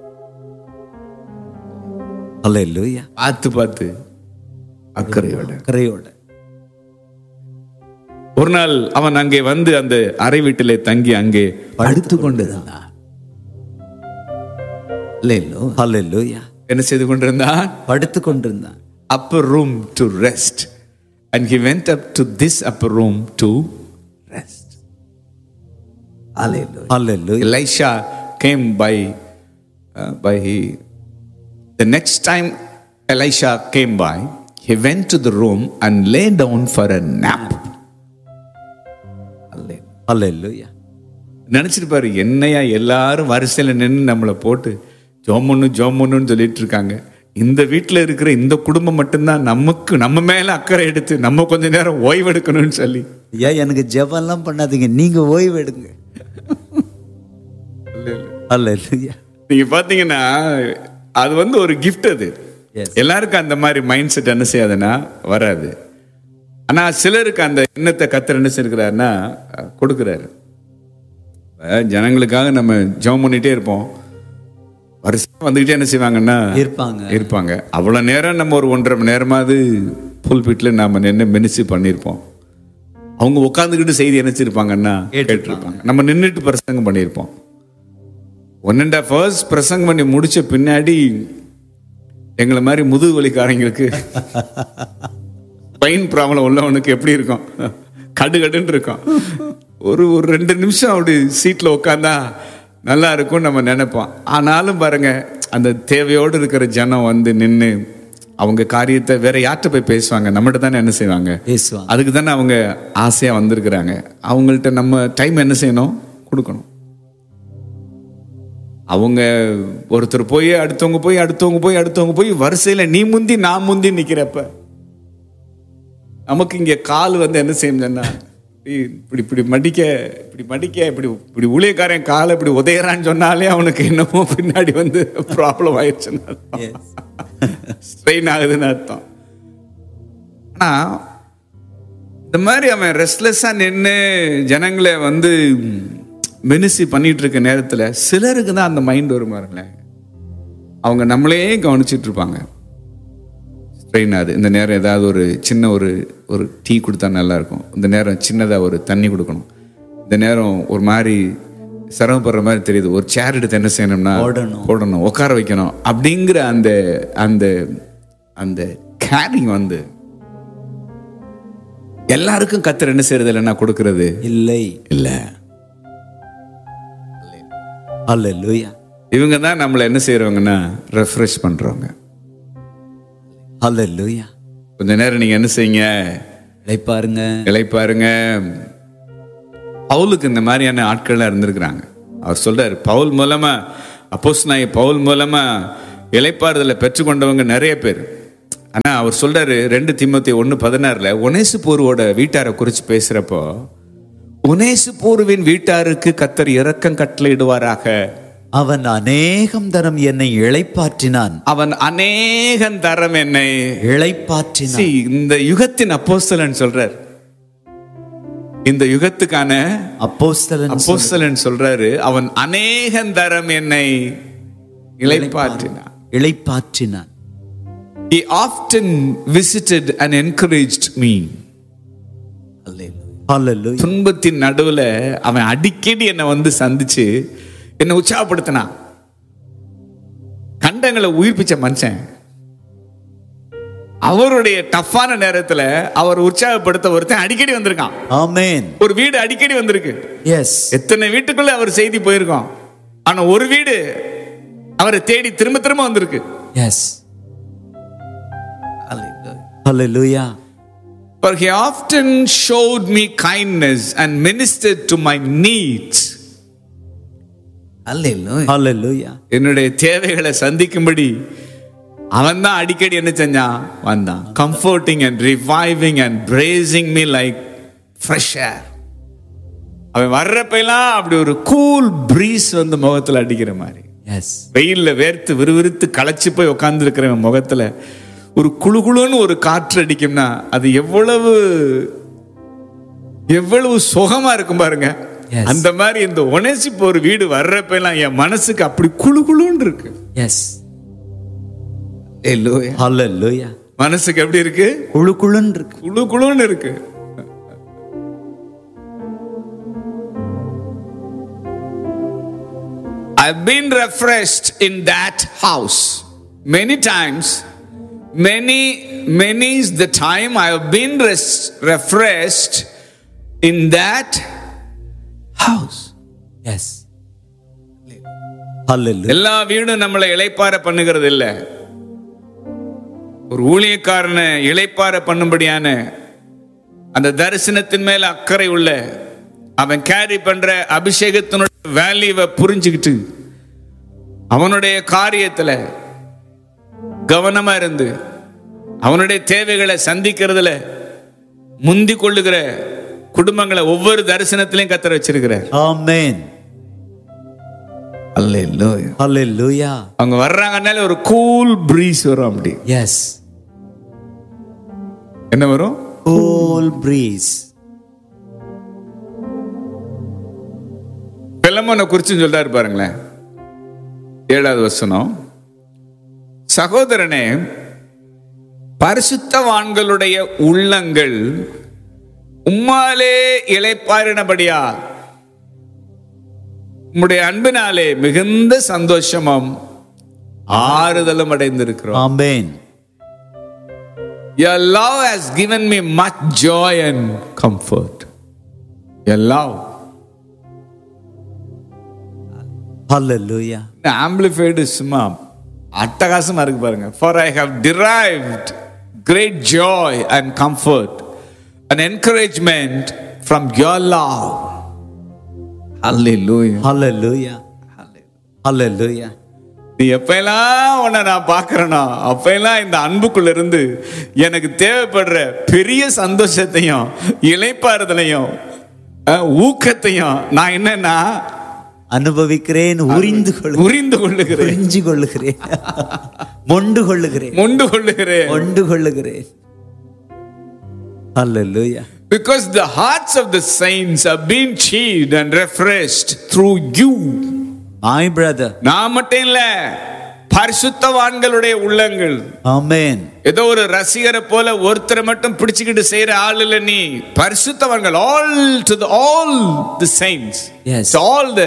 அல்லேலூயா பார்த்து பார்த்து அக்கறையோட கரையோட ஒரு நாள் அவன் அங்கே வந்து அந்த அறை வீட்டிலே தங்கி அங்கே படுத்து கொண்டிருந்தான் அல்லேலூயா என்ன செய்து கொண்டிருந்தான் படுத்து கொண்டிருந்தான் upper room to rest and he went up to this upper room to rest hallelujah Elisha came by uh, by he. The next time Elisha came by, he went to the room and lay down for a nap. அல்லேலூயா நினைச்சிருப்பாரு என்னையா எல்லாரும் வரிசையில நின்று நம்மளை போட்டு ஜோமுன்னு ஜோமுன்னு சொல்லிட்டு இருக்காங்க இந்த வீட்டில் இருக்கிற இந்த குடும்பம் மட்டும்தான் நமக்கு நம்ம மேல அக்கறை எடுத்து நம்ம கொஞ்ச நேரம் ஓய்வெடுக்கணும்னு சொல்லி ஏன் எனக்கு ஜெபம்லாம் பண்ணாதீங்க நீங்க ஓய்வு எடுங்க அல்லேலூயா நீங்க பாத்தீங்கன்னா அது வந்து ஒரு gift அது Yes. எல்லாருக்கும் அந்த மாதிரி மைண்ட் செட் என்ன செய்யாதுன்னா வராது ஆனா சிலருக்கு அந்த எண்ணத்தை கத்தர் என்ன செய்கிறாருன்னா கொடுக்குறாரு இப்ப ஜனங்களுக்காக நம்ம ஜெபம் பண்ணிட்டே இருப்போம் வருஷம் வந்துகிட்டே என்ன செய்வாங்கன்னா இருப்பாங்க இருப்பாங்க அவ்வளவு நேரம் நம்ம ஒரு ஒன்றரை மணி நேரமாவது புல் பீட்டில் நாம நின்று மினிச்சு பண்ணியிருப்போம் அவங்க உட்காந்துக்கிட்டு செய்தி நினைச்சிருப்பாங்கன்னா கேட்டிருப்பாங்க நம்ம நின்றுட்டு பிரசங்கம் பண்ணியிருப்போம் ஒன் அண்ட் ஆஃப் ஹவர்ஸ் பிரசங்கம் பண்ணி முடிச்ச பின்னாடி எங்களை மாதிரி முதுகு வலிக்காரங்களுக்கு பைன் ப்ராப்ளம் உள்ளவனுக்கு எப்படி இருக்கும் கடுகடுன்னு இருக்கும் ஒரு ஒரு ரெண்டு நிமிஷம் அப்படி சீட்டில் உட்காந்தா நல்லா இருக்கும் நம்ம நினைப்போம் ஆனாலும் பாருங்க அந்த தேவையோடு இருக்கிற ஜனம் வந்து நின்று அவங்க காரியத்தை வேற யார்கிட்ட போய் பேசுவாங்க நம்மகிட்ட தானே என்ன செய்வாங்க பேசுவாங்க அதுக்கு தானே அவங்க ஆசையாக வந்திருக்கிறாங்க அவங்கள்ட்ட நம்ம டைம் என்ன செய்யணும் கொடுக்கணும் அவங்க ஒருத்தர் போய் அடுத்தவங்க போய் அடுத்தவங்க போய் அடுத்தவங்க போய் வரிசையில் நீ முந்தி நான் முந்தி நிற்கிறப்ப நமக்கு இங்கே கால் வந்து என்ன செய்யணும்னா இப்படி இப்படி மடிக்க இப்படி மடிக்க இப்படி இப்படி ஊழியக்காரன் காலை இப்படி உதையறான்னு சொன்னாலே அவனுக்கு என்னமோ பின்னாடி வந்து ப்ராப்ளம் ஆயிடுச்சுன்னு ஸ்ட்ரெயின் ஆகுதுன்னு அர்த்தம் ஆனா இந்த மாதிரி அவன் ரெஸ்ட்லெஸ்ஸாக நின்று ஜனங்களை வந்து மெனிசி பண்ணிட்டு இருக்க நேரத்தில் சிலருக்கு தான் அந்த மைண்ட் வரும் பாருங்களேன் அவங்க நம்மளே கவனிச்சிட்டு இருப்பாங்க ஸ்ட்ரெயின் ஆகுது இந்த நேரம் ஏதாவது ஒரு சின்ன ஒரு ஒரு டீ கொடுத்தா நல்லா இருக்கும் இந்த நேரம் சின்னதாக ஒரு தண்ணி கொடுக்கணும் இந்த நேரம் ஒரு மாதிரி சிரமப்படுற மாதிரி தெரியுது ஒரு சேர் எடுத்து என்ன செய்யணும்னா போடணும். போடணும் உட்கார வைக்கணும் அப்படிங்கிற அந்த அந்த அந்த கேரிங் வந்து எல்லாருக்கும் கத்தர் என்ன செய்யறது இல்லைன்னா கொடுக்கறது இல்லை இல்லை அல்லேலூயா இவங்க தான் நம்மளை என்ன செய்யறவங்கன்னா ரெஃப்ரெஷ் பண்றவங்க அல்லேலூயா கொஞ்ச நேரம் நீங்க என்ன செய்யுங்க இளைப்பாருங்க இளைப்பாருங்க பவுலுக்கு இந்த மாதிரியான ஆட்கள்லாம் இருந்திருக்கிறாங்க அவர் சொல்றாரு பவுல் மூலமா அப்போஸ் நாய் பவுல் மூலமா இளைப்பாறுதலை பெற்றுக்கொண்டவங்க நிறைய பேர் ஆனா அவர் சொல்றாரு ரெண்டு திமுத்தி ஒன்னு பதினாறுல ஒனேசு போருவோட வீட்டாரை குறிச்சு பேசுறப்போ ஒனேசு போருவின் வீட்டாருக்கு கத்தர் இரக்கம் கட்டளையிடுவாராக அவன் அநேகம் தரம் என்னை இளைப்பாற்றினான் அவன் அநேகன் தரம் என்னை இளைப்பாற்றினான் See, இந்த யுகத்தின் அப்போஸ்தலன் சொல்றார் இந்த யுகத்துக்கான அப்போஸ்தலன் அப்போஸ்தலன் சொல்றாரு அவன் அநேகன் தரம் என்னை இளைப்பாற்றினான் இளைப்பாற்றினான் He often visited and encouraged me. Hallelujah. துன்பத்தின் நடுவுல அவன் அடிக்கடி என்னை வந்து சந்திச்சு என்னை உற்சாகப்படுத்தினான் கண்டங்களை உயிர்ப்பிச்ச மனுஷன் அவருடைய டஃப்பான நேரத்துல அவர் உற்சாகப்படுத்த ஒருத்தன் அடிக்கடி வந்திருக்கான் Amen. ஒரு வீடு அடிக்கடி வந்திருக்கு Yes. எத்தனை வீட்டுக்குள்ள அவர் செய்தி போயிருக்கோம் ஆனா ஒரு வீடு அவரை தேடி திரும்ப திரும்ப வந்திருக்கு Yes. Hallelujah. For he often showed me kindness and ministered to my needs. Hallelujah. என்னுடைய தேவைகளை சந்திக்கும்படி அவன் தான் அடிக்கடி என்ன செஞ்சான் வந்தான் comforting and reviving and bracing me like fresh air அவன் வர்றப்பெல்லாம் அப்படி ஒரு கூல் ப்ரீஸ் வந்து முகத்துல அடிக்கிற மாதிரி Yes. வெயில்ல வேர்த்து விறுவிறுத்து களைச்சு போய் உட்கார்ந்து இருக்கிறவன் முகத்துல ஒரு குளுகுளுன்னு ஒரு காற்று அடிக்கும்னா அது எவ்வளவு எவ்வளவு சுகமா இருக்கும் பாருங்க Yes. அந்த மாதிரி இந்த ஒனேசிப்பு ஒரு வீடு வர்றப்ப எல்லாம் என் மனசுக்கு அப்படி குளுகுளுன்னு இருக்கு Yes. Hallelujah. மனசுக்கு எப்படி இருக்கு குழு குழுன்னு இருக்கு குளு குளுன்னு இருக்கு I've been refreshed in that house many times. Many, many is the time I have been res- refreshed in that house. Yes. Hallelujah. எல்லா வீடும் நம்மளை இளைப்பார பண்ணுகிறது இல்ல ஒரு ஊழியக்காரனை இளைப்பார பண்ணும்படியான அந்த தரிசனத்தின் மேல அக்கறை உள்ள அவன் கேரி பண்ற அபிஷேகத்தினுடைய வேல்யூவை புரிஞ்சுக்கிட்டு அவனுடைய காரியத்துல கவனமா இருந்து அவனுடைய தேவைகளை சந்திக்கிறதுல முந்தி கொள்ளுகிற குடும்பங்களை ஒவ்வொரு தரிசனத்திலையும் கத்தர வச்சிருக்கிறார் Amen. அல்லேலூயா Hallelujah. அவங்க வர்றாங்கனாலே ஒரு கூல் ப்ரீஸ் வரும் அப்படி Yes. என்ன வரும் Cool breeze. பெலமோனை குறிச்சு சொல்றாரு பாருங்களேன் ஏழாவது வசனம் சகோதரனே பரிசுத்தவான்களுடைய உள்ளங்கள் உம்மாலே இளைப்பாரினபடியா உம்முடைய அன்பினாலே மிகுந்த சந்தோஷமும் ஆறுதலும் அடைந்திருக்கிறோம் Amen. Your love has given me much joy and comfort. Your love. Hallelujah. Amplified சும்மா அட்டகாசமா இருக்கு பாருங்க for I have derived great joy and comfort and encouragement from your love hallelujah Hallelujah. Hallelujah. நீ எப்பெல்லாம் உன்னை நான் பார்க்கறேனோ அப்பெல்லாம் இந்த அன்புக்குள்ள இருந்து எனக்கு தேவைப்படுற பெரிய சந்தோஷத்தையும் இளைப்பாறுதலையும் அஹ், ஊக்கத்தையும் நான் என்னன்னா அனுபவிக்கிறேன் உரிந்து கொள்ளு புரிந்து கொள்ளுகிறேன் புரிஞ்சு கொள்ளுகிறேன் மொண்டு கொள்ளுகிறேன் மொண்டு கொள்ளுகிறேன் மொண்டு கொள்ளுகிறேன் Hallelujah. Because the hearts of the saints are being cheered and refreshed through you. My brother. நான் மட்டும் இல்ல பரிசுத்தவான்களுடைய உள்ளங்கள் Amen. ஏதோ ஒரு ரசிகரை போல ஒருத்தரை மட்டும் பிடிச்சுக்கிட்டு செய்யற ஆள் இல்ல நீ பரிசுத்தவான்கள் all to the all the saints Yes. All the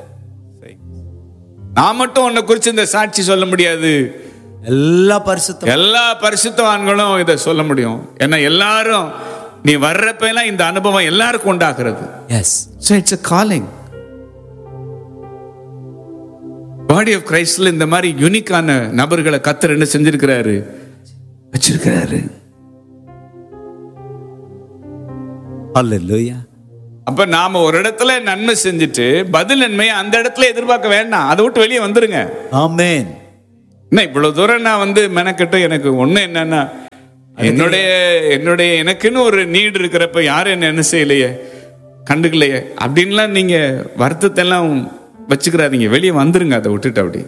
நான் மட்டும் உன்னை குறிச்சு இந்த சாட்சி சொல்ல முடியாது எல்லா பரிசுத்தம் எல்லா பரிசுத்தவான்களும் இதை சொல்ல முடியும் ஏன்னா எல்லாரும் நீ வர்றப்ப எல்லாம் இந்த அனுபவம் எல்லாருக்கும் உண்டாக்குறது yes So it's a calling. Body of கிரைஸ்ட்ல இந்த மாதிரி யூனிக்கான நபர்களை கத்தர் என்ன செஞ்சிருக்கிறாரு வச்சிருக்கிறாரு Hallelujah. அப்ப நாம ஒரு இடத்துல நன்மை செஞ்சுட்டு பதில் நன்மையை அந்த இடத்துல எதிர்பார்க்க வேண்டாம் அதை விட்டு வெளியே வந்துருங்க Amen. என்ன இவ்வளவு தூரம் நான் வந்து மெனக்கட்டு எனக்கு ஒண்ணு என்னன்னா என்னுடைய என்னுடைய எனக்குன்னு ஒரு நீடு இருக்கிறப்ப யாரும் என்ன என்ன செய்யலையே கண்டுக்கலையே அப்படின்லாம் நீங்க வருத்தத்தை எல்லாம் வச்சுக்கிறாதீங்க வெளியே வந்துருங்க அதை விட்டுட்டு அப்படி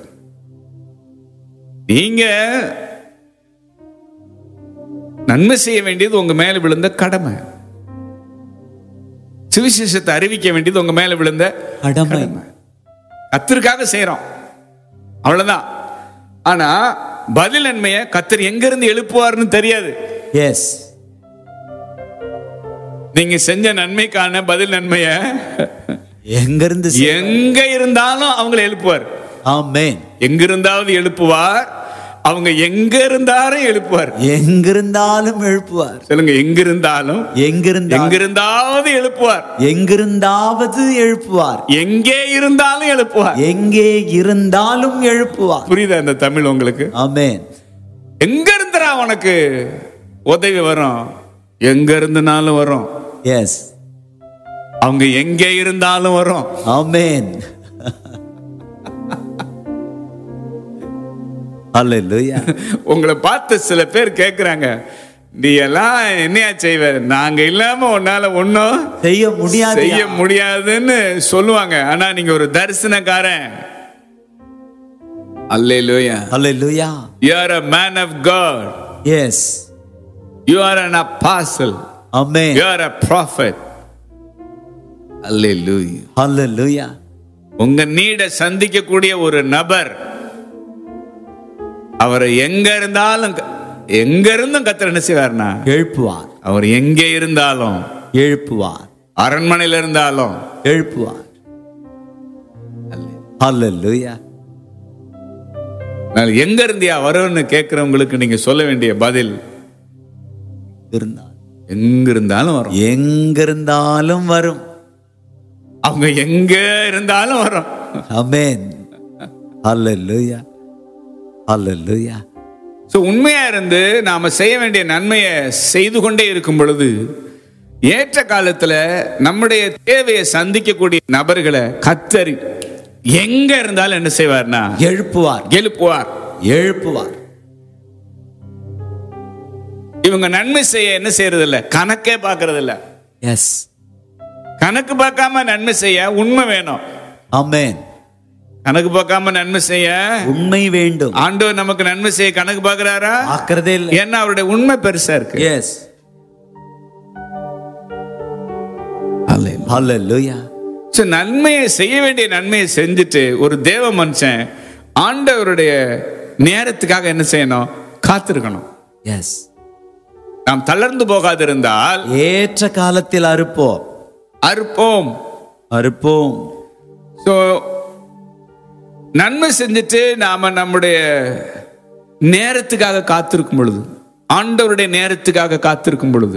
நீங்க நன்மை செய்ய வேண்டியது உங்க மேல விழுந்த கடமை சுவிசேஷத்தை அறிவிக்க வேண்டியது உங்க மேல விழுந்த கடமை கத்திற்காக செய்யறோம் அவ்வளவுதான் ஆனா பதில் நன்மையை கத்தர் எங்க இருந்து எழுப்புவார்னு தெரியாது எஸ் நீங்க செஞ்ச நன்மைக்கான பதில் நன்மைய எங்கிருந்து எங்க இருந்தாலும் அவங்களை எழுப்புவார் ஆமென் எங்க இருந்தாவது எழுப்புவார் அவங்க எங்க இருந்தாலும் எழுப்புவார் எங்கிருந்தாலும் எழுப்புவார் சொல்லுங்க எங்க இருந்தாலும் எங்கிருந்தா எங்க இருந்தாவது எழுப்புவார் எங்கிருந்தாவது எழுப்புவார் எங்கே இருந்தாலும் எழுப்புவார் எங்கே இருந்தாலும் எழுப்புவார் புரியுதா இந்த தமிழ் உங்களுக்கு ஆமென் எங்க இருந்துடா உனக்கு உதவி வரும் எங்க இருந்துனாலும் வரும் எஸ் அவங்க எங்கே இருந்தாலும் வரும் ஆமென் அல்லேலூயா உங்களை பார்த்து சில பேர் கேக்குறாங்க நீ எல்லாம் என்னையா செய்வ நாங்க இல்லாம உன்னால ஒன்னும் செய்ய முடியாது செய்ய முடியாதுன்னு சொல்லுவாங்க ஆனா நீங்க ஒரு தரிசனக்காரன் அல்லேலூயா அல்லேலூயா you are a man of god yes you are an apostle amen you are a prophet hallelujah hallelujah உங்க நீட சந்திக்கக்கூடிய ஒரு நபர் அவரை எங்க இருந்தாலும் எங்க இருந்தும் கத்தர் என்ன செய்வார்னா எழுப்புவார் அவர் எங்கே இருந்தாலும் எழுப்புவார் அரண்மனையில இருந்தாலும் எழுப்புவார் அல்லேலூயா நான் எங்க இருந்தியா வரும்னு கேட்கிறவங்களுக்கு நீங்க சொல்ல வேண்டிய பதில் இருந்தால் எங்க இருந்தாலும் வரும் எங்கிருந்தாலும் வரும் அவங்க எங்க இருந்தாலும் வரும் ஆமென் அல்லேலூயா அல்லேலூயா சோ உண்மையா இருந்து நாம செய்ய வேண்டிய நன்மையை செய்து கொண்டே இருக்கும் பொழுது ஏற்ற காலத்துல நம்முடைய தேவையை சந்திக்கக்கூடிய நபர்களை கத்தரி எங்க இருந்தாலும் என்ன செய்வார்னா எழுப்புவார் எழுப்புவார் எழுப்புவார் இவங்க நன்மை செய்ய என்ன செய்யறது இல்ல கணக்கே பார்க்கறது இல்ல எஸ் கணக்கு பார்க்காம நன்மை செய்ய உண்மை வேணும் ஆமென் கணக்கு பார்க்காம நன்மை செய்ய உண்மை வேண்டும் ஆண்டவர் நமக்கு நன்மை செய்ய கணக்கு பார்க்கறாரா ஆக்கிறதே இல்லை ஏன்னா அவருடைய உண்மை பெருசா இருக்கு எஸ் அல்லேலூயா So, நன்மையை செய்ய வேண்டிய நன்மையை செஞ்சுட்டு ஒரு தேவ மனுஷன் ஆண்டவருடைய நேரத்துக்காக என்ன செய்யணும் காத்திருக்கணும் எஸ் நாம் தளர்ந்து போகாதிருந்தால் ஏற்ற காலத்தில் அறுப்போம் அறுப்போம் அறுப்போம் ஸோ நன்மை செஞ்சுட்டு நாம நம்முடைய நேரத்துக்காக காத்திருக்கும் பொழுது ஆண்டவருடைய நேரத்துக்காக காத்திருக்கும் பொழுது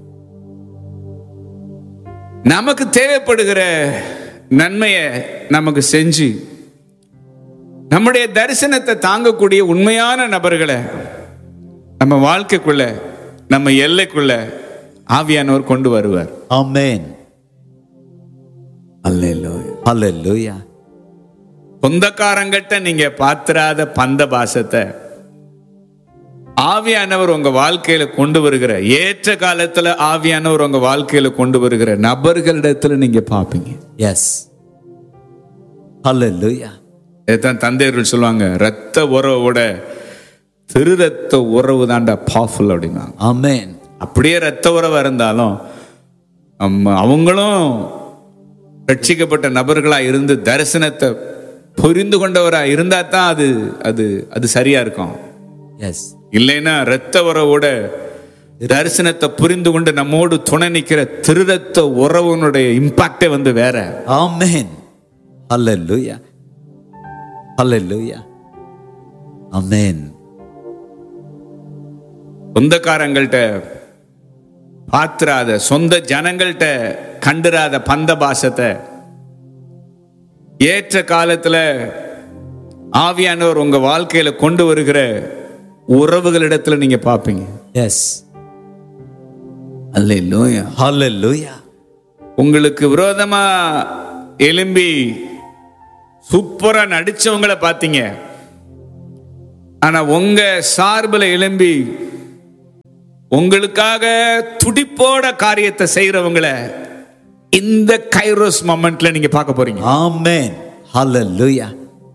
நமக்கு தேவைப்படுகிற நன்மையை நமக்கு செஞ்சு நம்முடைய தரிசனத்தை தாங்கக்கூடிய உண்மையான நபர்களை நம்ம வாழ்க்கைக்குள்ள நம்ம எல்லைக்குள்ள ஆவியானவர் கொண்டு வருவார் ஆமென் அல்லேலூயா அல்லேலூயா சொந்தக்காரங்கிட்ட நீங்க பாத்திராத பந்த பாசத்தை ஆவியானவர் உங்க வாழ்க்கையில கொண்டு வருகிற ஏற்ற காலத்துல ஆவியானவர் உங்க வாழ்க்கையில கொண்டு வருகிற நபர்களிடத்துல நீங்க பாப்பீங்க எஸ் அல்லேலூயா இதைத்தான் தந்தையர்கள் சொல்லுவாங்க ரத்த உறவோட திரு ரத்த உறவு தாண்டா பாஃபுல் அப்படின்னாங்க ஆமென் அப்படியே ரத்த உறவா இருந்தாலும் நம்ம அவங்களும் ரட்சிக்கப்பட்ட நபர்களா இருந்து தரிசனத்தை புரிந்து கொண்டவரா இருந்தா தான் அது அது அது சரியா இருக்கும் எஸ் இல்லைன்னா ரத்த உறவோட தரிசனத்தை புரிந்து கொண்டு நம்மோடு துணை நிக்கிற திருரத்த உறவுனுடைய இம்பாக்டே வந்து வேற ஆமென் அல்லேலூயா அல்லேலூயா ஆமென் சொந்தக்காரங்கள்ட்ட பாத்திராத சொந்த ஜனங்கள்ட்ட கண்டுராத பந்த பாசத்தை ஏற்ற காலத்துல ஆவியானவர் உங்க வாழ்க்கையில கொண்டு வருகிற உறவுகளிடத்துல நீங்க பாப்பீங்க எஸ் அல்லேலூயா அல்லேலூயா உங்களுக்கு விரோதமா எலும்பி சூப்பரா நடிச்சவங்கள பாத்தீங்க ஆனா உங்க சார்பில் எழும்பி உங்களுக்காக துடிப்போட காரியத்தை செய்யறவங்கள இந்த கைரோஸ் மொமெண்ட்ல நீங்க பார்க்க போறீங்க ஆமென் ஹalleluya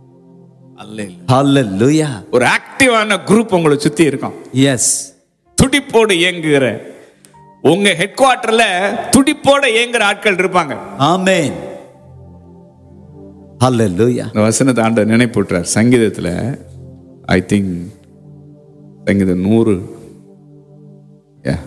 ஹalleluya ஒரு ஆக்டிவான குரூப் உங்களை சுத்தி இருக்கும் எஸ் துடிப்போடு இயங்குகிற உங்க ஹெட் குவார்டர்ல துடிப்போட இயங்குற ஆட்கள் இருப்பாங்க ஆமென் ஹalleluya இந்த வசனத்தை ஆண்ட நினைப்பூட்டுறார் சங்கீதத்துல ஐ திங்க் சங்கீதம் நூறு Yeah.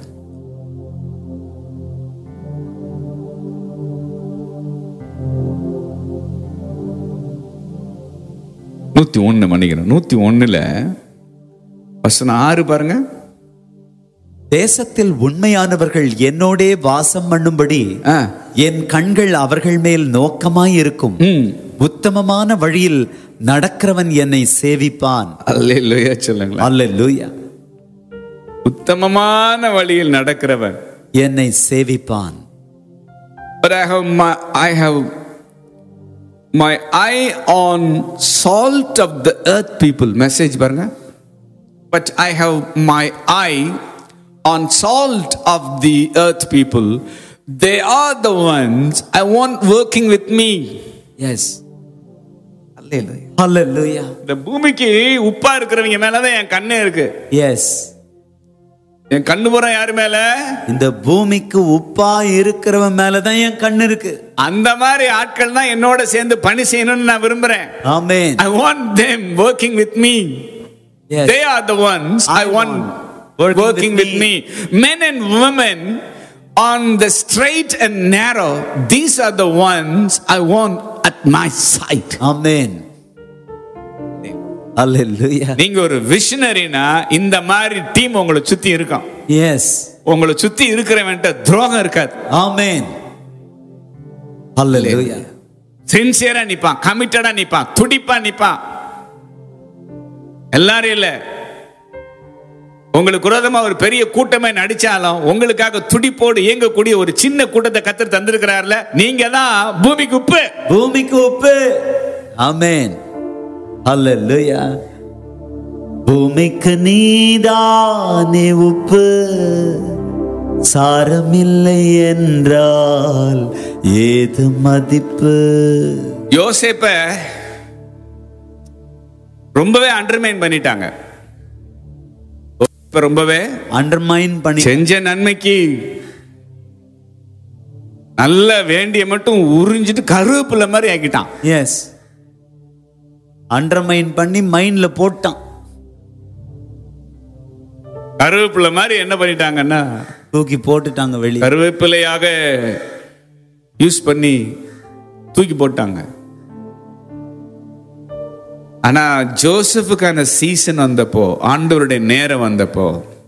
நூத்தி ஒண்ணு மன்னிக்கிறேன் நூத்தி ஒண்ணுல வசனம் ஆறு பாருங்க தேசத்தில் உண்மையானவர்கள் என்னோடே வாசம் பண்ணும்படி ஆ. என் கண்கள் அவர்கள் மேல் நோக்கமாய் இருக்கும் ம். உத்தமமான வழியில் நடக்கிறவன் என்னை சேவிப்பான் அல்லேலூயா சொல்லுங்களேன் அல்லேலூயா உத்தமமான வழியில் நடக்கிறவன் என்னை சேவிப்பான் But I have my I have my eye on salt of the earth people. Message பாருங்க. But I have my eye on salt of the earth people. They are the ones I want working with me. Yes hallelujah இந்த பூமிக்கு உப்பா இருக்கிறவங்க மேலதான் என் கண்ணு இருக்கு S N கண்ணு புறம் யாரு மேல இந்த பூமிக்கு உப்பா இருக்கிறவன் மேலதான் என் கண்ணு இருக்கு அந்த மாதிரி ஆட்கள் தான் என்னோட சேர்ந்து பணி செய்யணும்னு நான் விரும்புறேன் ஆமென் I want them working with me. Yes. They are the ones I, I want want working, working with, with me. Men and women on the straight and narrow, these are the ones I want at my side. ஆமென் அல்லேலூயா நீங்க ஒரு விஷனரினா இந்த மாதிரி team உங்களை சுத்தி இருக்கும் S உங்களை சுத்தி இருக்கிறவன்ட்ட துரோகம் இருக்காது ஆமென் அல்லேலூயா சின்சியரா நிப்பான் கமிட்டடா நிப்பான் துடிப்பா நிப்பான் எல்லாரும் இல்ல உங்களுக்கு விரோதமா ஒரு பெரிய கூட்டமே நடிச்சாலும் உங்களுக்காக துடிப்போடு இயங்கக்கூடிய ஒரு சின்ன கூட்டத்தை கத்தர் தந்திருக்கிறார்ல நீங்க தான் பூமிக்கு உப்பு பூமிக்கு உப்பு ஆமென் அல்லேலூயா பூமிக்கு நீதானே உப்பு சாரமில்லை என்றால் ஏது மதிப்பு யோசேப்ப ரொம்பவே அண்டர்மைன் பண்ணிட்டாங்க யோசேப்பை ரொம்பவே அண்டர்மைன் பண்ணி செஞ்ச நன்மைக்கு நல்ல வேண்டிய மட்டும் உறிஞ்சிட்டு கருவேப்பிலை மாதிரி ஆக்கிட்டான் எஸ் அண்டர்மைன் பண்ணி மைண்ட்ல போட்டான் கருவேப்பிலை மாதிரி என்ன பண்ணிட்டாங்கன்னா தூக்கி போட்டுட்டாங்க வெளியே கருவேப்பிலையாக யூஸ் பண்ணி தூக்கி போட்டாங்க ஆனா ஜோசப்புக்கான சீசன் வந்தப்போ ஆண்டவருடைய நேரம் வந்தப்போ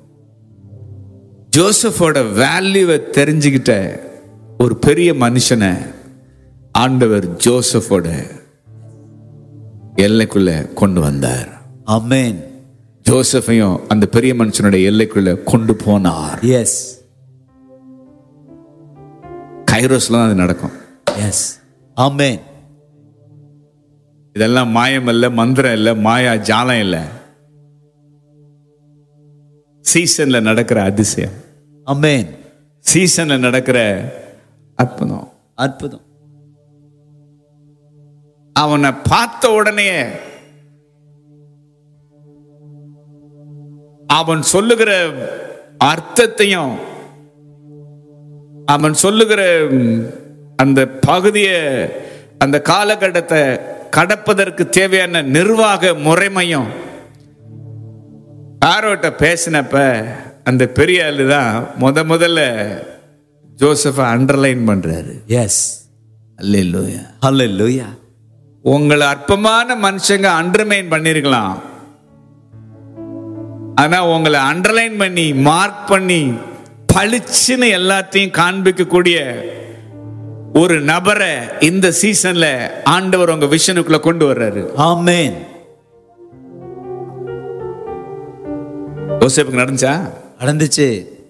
ஜோசஃபோட வேல்யூவை தெரிஞ்சுக்கிட்ட ஒரு பெரிய மனுஷனை ஆண்டவர் ஜோசஃபோட எல்லைக்குள்ள கொண்டு வந்தார் அமேன் ஜோசஃபையும் அந்த பெரிய மனுஷனுடைய எல்லைக்குள்ள கொண்டு போனார் எஸ் கைரோஸ்ல தான் அது நடக்கும் எஸ் அமேன் இதெல்லாம் மாயம் இல்ல மந்திரம் இல்ல மாயா ஜாலம் இல்ல சீசன்ல நடக்கிற அதிசயம் அமேன் சீசன்ல நடக்கிற அற்புதம் அற்புதம் அவனை பார்த்த உடனே அவன் சொல்லுகிற அர்த்தத்தையும் அவன் சொல்லுகிற ம், அந்த பகுதியை அந்த காலகட்டத்தை கடப்பதற்கு தேவையான நிர்வாக முறைமையும் ஆரோட்ட பேசினப்ப அந்த பெரிய ஆளு தான் முத முதல்ல ஜோசப்பை அண்டர்லைன் பண்றாரு எஸ் அல்லேலூயா ஹalleluya உங்களை அற்பமான மனுஷங்க அண்டர்மைன் பண்ணிருக்கலாம் ஆனா உங்களை அண்டர்லைன் பண்ணி மார்க் பண்ணி பளிச்சுன்னு எல்லாத்தையும் காண்பிக்கக்கூடிய ஒரு நபரை இந்த சீசன்ல ஆண்டவர் உங்க விஷனுக்குள்ள கொண்டு வர்றாரு ஆமென் யோசேப்புக்கு நடந்துச்சா நடந்துச்சு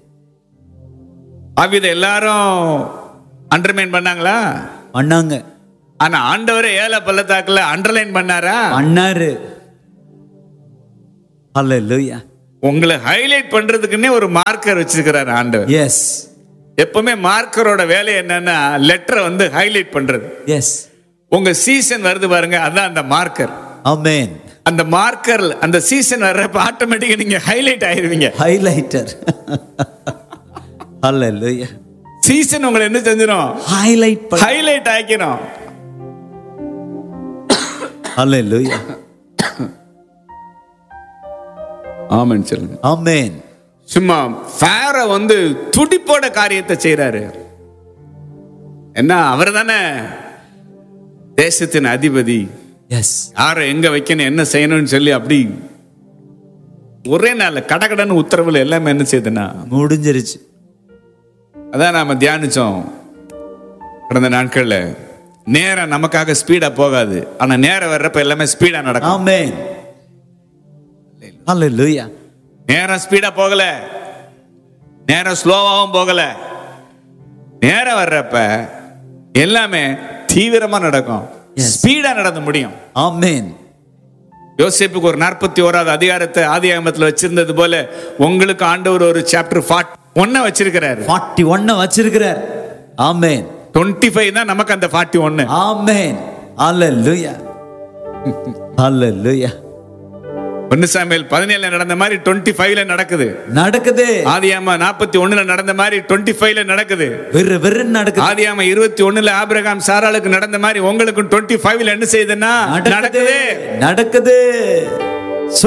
ஆவித எல்லாரும் அண்டர்மைன் பண்ணாங்களா பண்ணாங்க ஆனா ஆண்டவரே ஏழை பள்ளத்தாக்குல அண்டர்லைன் பண்ணாரா பண்ணாரு Hallelujah. உங்களை ஹைலைட் பண்றதுக்குன்னே ஒரு மார்க்கர் வச்சிருக்கிறார் ஆண்டவர் Yes. எப்பவுமே மார்க்கரோட வேலை என்னன்னா லெட்டரை வந்து ஹைலைட் பண்றது Yes. உங்க சீசன் வருது பாருங்க அதான் அந்த மார்க்கர் Amen. அந்த மார்க்கர் அந்த சீசன் வர்றப்ப ஆட்டோமேட்டிக்கா நீங்க ஹைலைட் ஆயிருவீங்க Highlighter. Hallelujah. சீசன் உங்களை என்ன செஞ்சிடும் Highlight. பண்ண- ஹைலைட் ஆக்கிடும் Hallelujah. ஆமான்னு சொல்லுங்க Amen. சும்மா ஃபேர வந்து துடிப்போட காரியத்தை செய்றாரு என்ன அவர் தானே தேசத்தின் அதிபதி Yes. யாரை எங்க வைக்கணும் என்ன செய்யணும்னு சொல்லி அப்படி ஒரே நாள்ல கடகடன்னு உத்தரவுல எல்லாமே என்ன செய்யுதுன்னா முடிஞ்சிருச்சு அதான் நாம தியானிச்சோம் கடந்த நாட்கள்ல நேரம் நமக்காக ஸ்பீடா போகாது ஆனா நேரம் வர்றப்ப எல்லாமே ஸ்பீடா நடக்கும் Amen. Hallelujah. நேரம் ஸ்பீடா போகல நேரம் ஸ்லோவாவும் போகல நேரம் வர்றப்ப எல்லாமே தீவிரமா நடக்கும் Yes. ஸ்பீடா நடந்து முடியும் Amen. யோசேப்புக்கு ஒரு நாற்பத்தி ஓராவது அதிகாரத்தை ஆதி வச்சிருந்தது போல உங்களுக்கு ஆண்டவர் ஒரு சாப்டர் ஃபார்ட் ஒன்ன வச்சிருக்கிறாரு 41 வச்சிருக்கிறார் Amen. டுவெண்ட்டி ஃபைவ் தான் நமக்கு அந்த ஃபார்ட்டி ஒன்னு Amen. Hallelujah. Hallelujah. ஒன்னு சாமியல் பதினேழுல நடந்த மாதிரி டுவெண்ட்டி ஃபைவ்ல நடக்குது நடக்குது ஆதியாம நாற்பத்தி ஒண்ணுல நடந்த மாதிரி டுவெண்ட்டி ஃபைவ்ல நடக்குது வெறு வெறுன்னு நடக்குது ஆதியாம இருபத்தி ஒண்ணுல ஆபிரகாம் சாராளுக்கு நடந்த மாதிரி உங்களுக்கு டுவெண்ட்டி ஃபைவ்ல என்ன செய்யுதுன்னா நடக்குது நடக்குது நடக்குது